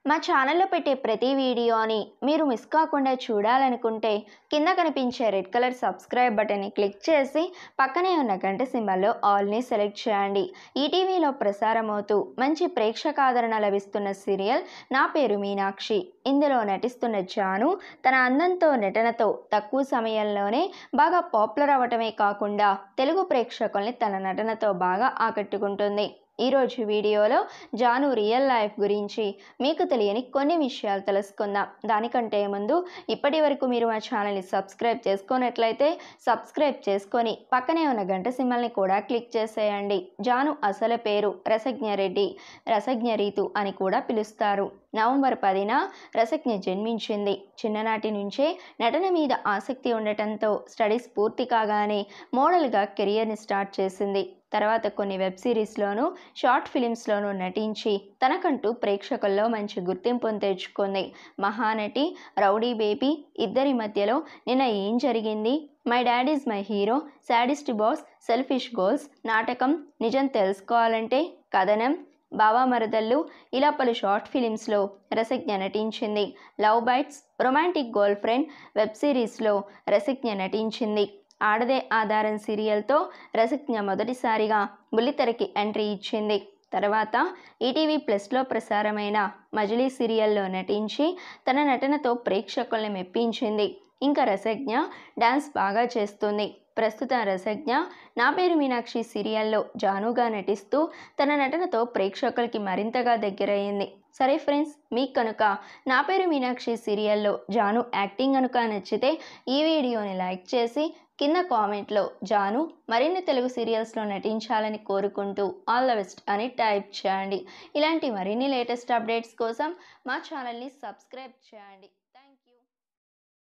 మా ఛానల్లో పెట్టే ప్రతి వీడియోని మీరు మిస్ కాకుండా చూడాలనుకుంటే కింద కనిపించే రెడ్ కలర్ సబ్స్క్రైబ్ బటన్ని క్లిక్ చేసి పక్కనే ఉన్న గంట సింబల్లో ఆల్ని సెలెక్ట్ చేయండి ఈటీవీలో ప్రసారమవుతూ మంచి ప్రేక్షకాదరణ లభిస్తున్న సీరియల్ నా పేరు మీనాక్షి ఇందులో నటిస్తున్న జాను తన అందంతో నటనతో తక్కువ సమయంలోనే బాగా పాపులర్ అవ్వటమే కాకుండా తెలుగు ప్రేక్షకుల్ని తన నటనతో బాగా ఆకట్టుకుంటుంది ఈరోజు వీడియోలో జాను రియల్ లైఫ్ గురించి మీకు తెలియని కొన్ని విషయాలు తెలుసుకుందాం దానికంటే ముందు ఇప్పటి వరకు మీరు మా ఛానల్ని సబ్స్క్రైబ్ చేసుకున్నట్లయితే సబ్స్క్రైబ్ చేసుకొని పక్కనే ఉన్న గంట సింబల్ని కూడా క్లిక్ చేసేయండి జాను అసలు పేరు రసజ్ఞ రెడ్డి రసజ్ఞ రీతు అని కూడా పిలుస్తారు నవంబర్ పదిన రసజ్ఞ జన్మించింది చిన్ననాటి నుంచే నటన మీద ఆసక్తి ఉండటంతో స్టడీస్ పూర్తి కాగానే మోడల్గా కెరియర్ని స్టార్ట్ చేసింది తర్వాత కొన్ని వెబ్ సిరీస్లోనూ షార్ట్ ఫిలిమ్స్లోనూ నటించి తనకంటూ ప్రేక్షకుల్లో మంచి గుర్తింపును తెచ్చుకుంది మహానటి రౌడీ బేబీ ఇద్దరి మధ్యలో నిన్న ఏం జరిగింది my dad is my hero sadist boss selfish goals నాటకం నిజం తెలుసుకోవాలంటే కథనం బావా మరదళ్ళు ఇలా పలు షార్ట్ ఫిలిమ్స్లో రసజ్ఞ నటించింది love bites romantic girlfriend web సిరీస్లో రసజ్ఞ నటించింది ఆడదే ఆధారం సీరియల్తో రసజ్ఞ మొదటిసారిగా బుల్లితెరకి ఎంట్రీ ఇచ్చింది తర్వాత ఈటీవీ ప్లస్లో ప్రసారమైన మజిలీ సీరియల్లో నటించి తన నటనతో ప్రేక్షకుల్ని మెప్పించింది ఇంకా రసజ్ఞ డాన్స్ బాగా చేస్తుంది ప్రస్తుత రసజ్ఞ నా పేరు మీనాక్షి సీరియల్లో జానుగా నటిస్తూ తన నటనతో ప్రేక్షకులకి మరింతగా దగ్గరయ్యింది సరే ఫ్రెండ్స్ మీకు కనుక నా పేరు మీనాక్షి సీరియల్లో జాను యాక్టింగ్ కనుక నచ్చితే ఈ వీడియోని లైక్ చేసి కింద కామెంట్లో జాను మరిన్ని తెలుగు సీరియల్స్లో నటించాలని కోరుకుంటూ ఆల్ ద బెస్ట్ అని టైప్ చేయండి ఇలాంటి మరిన్ని లేటెస్ట్ అప్డేట్స్ కోసం మా ఛానల్ని సబ్స్క్రైబ్ చేయండి థ్యాంక్ యూ